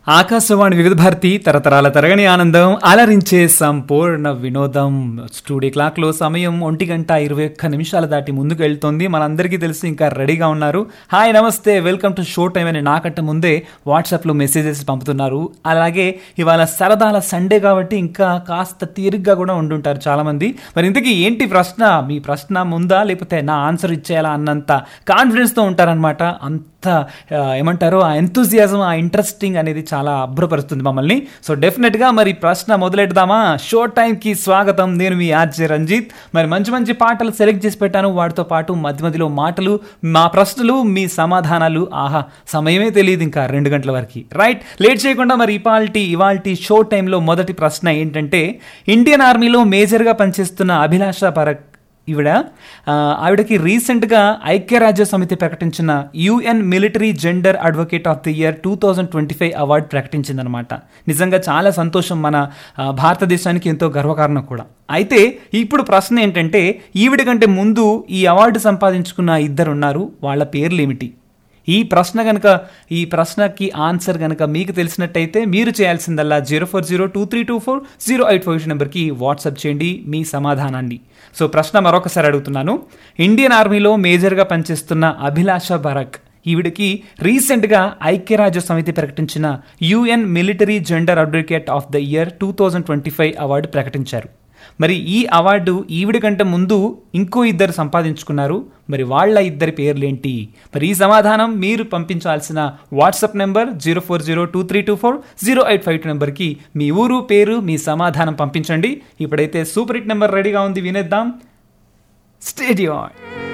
ఆకాశవాణి వివిధ భారతి తరతరాల తరగని ఆనందం అలరించే సంపూర్ణ వినోదం స్టూడియో క్లాక్ లో సమయం ఒంటి గంట ఇరవై ఒక్క నిమిషాల దాటి ముందుకు వెళ్తోంది మనందరికీ తెలిసి ఇంకా రెడీగా ఉన్నారు హాయ్ నమస్తే వెల్కమ్ టు షో టైం అని నాకంటే ముందే వాట్సాప్ లో మెసేజెస్ పంపుతున్నారు అలాగే ఇవాళ సరదాల సండే కాబట్టి ఇంకా కాస్త తీరిగ్గా కూడా ఉండుంటారు చాలా మంది మరి ఇంతకీ ఏంటి ప్రశ్న మీ ప్రశ్న ముందా లేకపోతే నా ఆన్సర్ ఇచ్చేయాలా అన్నంత కాన్ఫిడెన్స్ తో ఉంటారనమాట అంత ఆ, ఏమంటారు ఆ ఎంతూజియాజం ఆ ఇంట్రెస్టింగ్ అనేది చాలా అభ్రపరుస్తుంది మమ్మల్ని సో డెఫినెట్గా మరి ప్రశ్న మొదలెడదామా షో టైంకి స్వాగతం నేను మీ ఆర్జే రంజిత్ మరి మంచి మంచి పాటలు సెలెక్ట్ చేసి పెట్టాను వాటితో పాటు మధ్య మధ్యలో మాటలు మా ప్రశ్నలు మీ సమాధానాలు ఆహా సమయమే తెలియదు ఇంకా రెండు గంటల వరకు రైట్ లేట్ చేయకుండా మరి ఇవాల్టి ఇవాల్టి షో టైంలో మొదటి ప్రశ్న ఏంటంటే ఇండియన్ ఆర్మీలో మేజర్గా పనిచేస్తున్న అభిలాష పరక్ ఈవిడ ఆ, ఆవిడకి రీసెంట్గా ఐక్యరాజ్య సమితి ప్రకటించిన UN military gender advocate of the year two thousand twenty five award ప్రకటించిందనమాట నిజంగా చాలా సంతోషం మన ఆ, భారతదేశానికి ఎంతో గర్వకారణం కూడా అయితే ఇప్పుడు ప్రశ్న ఏంటంటే ఈవిడ కంటే ముందు ఈ అవార్డు సంపాదించుకున్న ఇద్దరు ఉన్నారు వాళ్ళ పేర్లు ఏమిటి ఈ ప్రశ్న కనుక ఈ ప్రశ్నకి ఆన్సర్ కనుక మీకు తెలిసినట్టయితే మీరు చేయాల్సిందల్లా zero four zero two three two four zero eight five నెంబర్కి వాట్సాప్ చేయండి మీ సమాధానాన్ని సో ప్రశ్న మరొకసారి అడుగుతున్నాను ఇండియన్ ఆర్మీలో మేజర్గా పనిచేస్తున్న అభిలాష భరక్ ఈవిడికి రీసెంట్గా ఐక్యరాజ్య సమితి ప్రకటించిన UN military gender advocate of the year two thousand twenty five award ప్రకటించారు మరి ఈ అవార్డు ఈవిడ కంటే ముందు ఇంకో ఇద్దరు సంపాదించుకున్నారు మరి వాళ్ళ ఇద్దరి పేర్లేంటి మరి ఈ సమాధానం మీరు పంపించాల్సిన WhatsApp number zero four zero two three two four zero eight five two నెంబర్కి మీ ఊరు పేరు మీ సమాధానం పంపించండి ఇప్పుడైతే సూపర్ హిట్ నెంబర్ రెడీగా ఉంది వినేద్దాం స్టేడియం